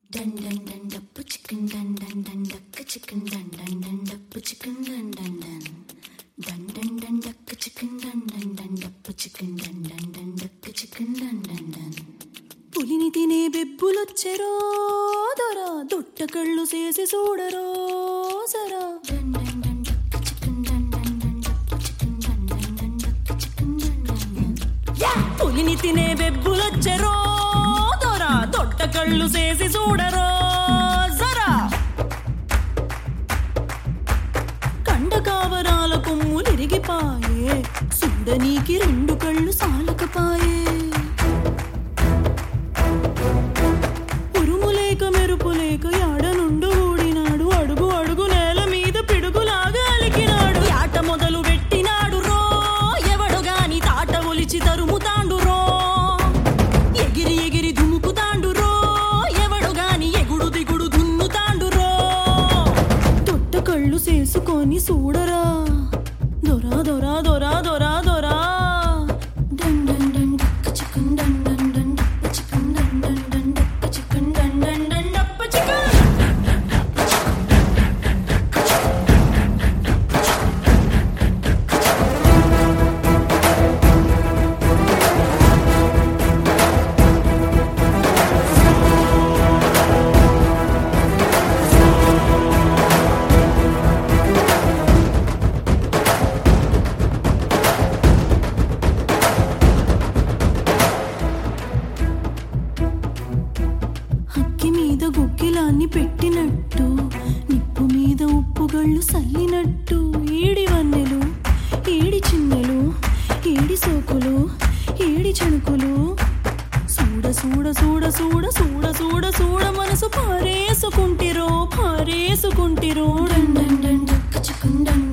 Dun dun dun dappu chicken dun dun dun duck chicken dun dun dun dappu chicken dun dun dun dun dun dun duck chicken dun dun dun dappu chicken dun dun dun duck chicken dun dun dun పులిని తినే బెబ్బులొచ్చెరో దొరా దొట్ట కళ్ళు చేసి చూడరో సరా dun dun dun duck chicken dun dun dun dappu chicken dun dun dun duck chicken dun dun dun పులిని తినే బెబ్బులొచ్చెరో దొరా దొట్ట కళ్ళు చేసి చూడరో సరా కండ కావరాల కొమ్ములిరిగిపాయే చూడనీకి రెండు కళ్ళు సాలకపాయే ఉరుము లేక మెరుపు లేక యాడ నుండు ఊడినాడు అడుగు అడుగు నేల మీద పిడుగులాగా అలికినాడు ఆట మొదలు పెట్టినాడు రో ఎవడు గాని తాట ఒలిచి తరుముతాండు రో ఎగిరి ఎగిరి దుముకుతాండు రో ఎవడు గాని ఎగుడు దిగుడు దున్నుతాండు రో తొట్ట కళ్ళు చేసుకొని చూడరా దొరా దొరా దొరా దొరా దొరా dun dun dun duck chicken dun dun dun dappu chicken dun dun dun duck chicken dun dun dun dappu chicken హక్కి మీద గుగ్గిలాన్ని పెట్టినట్టు నిప్పు మీద ఉప్పుగళ్ళు సల్లినట్టు ఈడి వన్నెలు ఈడి చిన్నెలు ఈడి సోకులు ఈడి చెణుకులు చూడ చూడ చూడ చూడ చూడ చూడ చూడ మనసు పారేసుకుంటిరో పారేసుకుంటిరో dun dun dun duck chicken dun